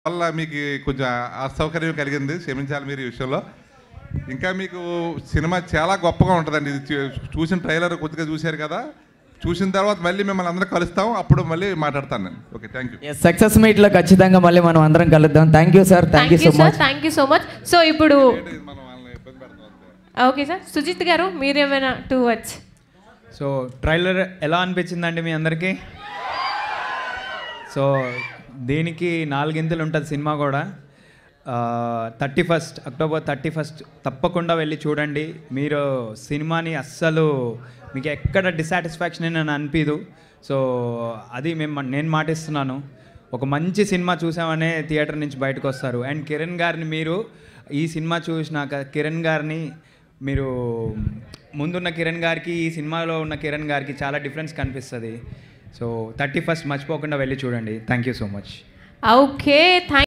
వల్ల మీకు కొంచెం అసౌకర్యం కలిగింది క్షమించాలి మీరు ఈ విషయంలో ఇంకా మీకు సినిమా చాలా గొప్పగా ఉంటుందండి ఇది చూ- చూసిన ట్రైలర్ కొద్దిగా చూశారు కదా చూసిన తర్వాత మళ్ళీ మిమ్మల్ని అందరూ కలుస్తాం అప్పుడు మళ్ళీ మాట్లాడతాను నేను ఓకే థ్యాంక్ యూ సక్సెస్ మీట్లో ఖచ్చితంగా మళ్ళీ మనం అందరం కలుద్దాం thank you sir thank thank you you so sir much thank you so much so ఇప్పుడు మనం వాళ్ళని ఇబ్బంది పెడతాం అంతే. ఓకే సార్ సుజిత్ గారు మీరేమైనా టూ వర్డ్స్ సో ట్రైలర్ ఎలా అనిపించిందండి మీ అందరికీ సో దీనికి నాలుగింతలు ఉంటుంది సినిమా కూడా thirty first October thirty first తప్పకుండా వెళ్ళి చూడండి మీరు సినిమాని అస్సలు మీకు ఎక్కడ డిసాటిస్ఫాక్షన్ అని అనిపించదు సో అది మేము నేను మాటిస్తున్నాను ఒక మంచి సినిమా చూసామనే థియేటర్ నుంచి బయటకు వస్తారు అండ్ కిరణ్ గారిని మీరు ఈ సినిమా చూసినాక కిరణ్ గారిని మీరు ముందున్న కిరణ్ గారికి ఈ సినిమాలో ఉన్న కిరణ్ గారికి చాలా డిఫరెన్స్ కనిపిస్తుంది సో థర్టీ ఫస్ట్ మర్చిపోకుండా వెళ్ళి చూడండి thank you so much okay thank